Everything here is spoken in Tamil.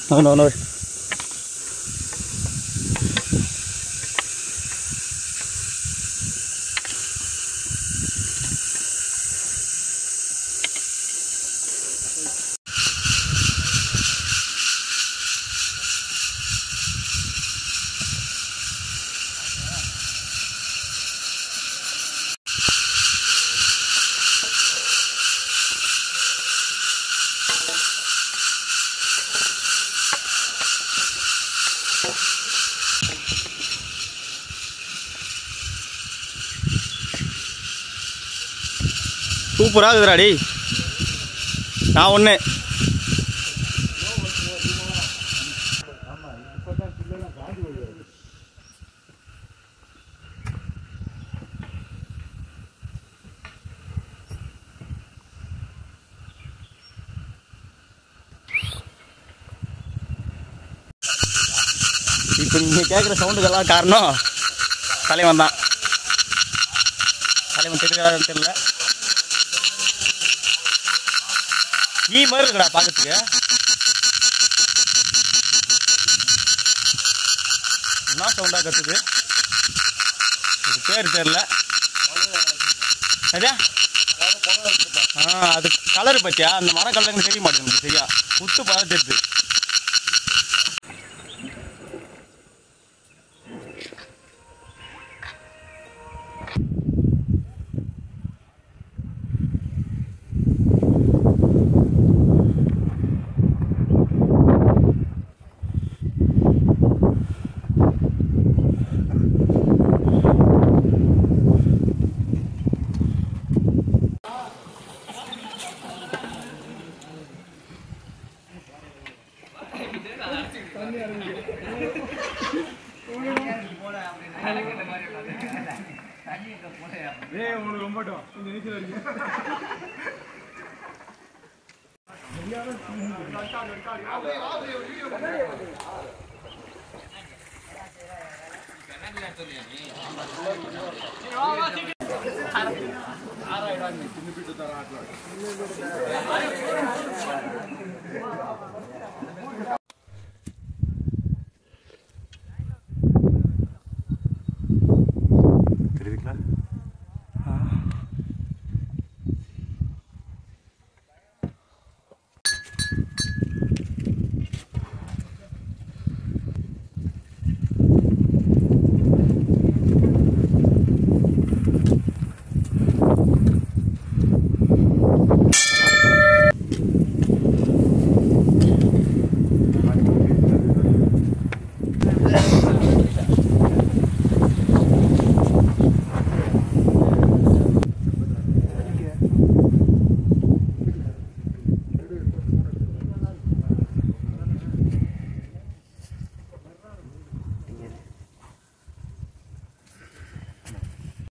நோ நோ நோ சூப்பராக இருக்குதுடா டேய் நான் ஒன்று இப்போ நீங்கள் கேட்குற சவுண்டுக்கெல்லாம் காரணம் தலைவன் தான் தலைவன் தெரியுதான்னு தெரியல ஈ மாதிரி இருக்குடா பார்க்கறதுக்கு என்ன சவுண்டாக கத்துது இது பேர் தெரியல சரியா ஆ அது கலர் பத்தியா அந்த மர கலர் எனக்கு தெரிய மாட்டேங்குது சரியா குத்து பார்த்து தெரியுது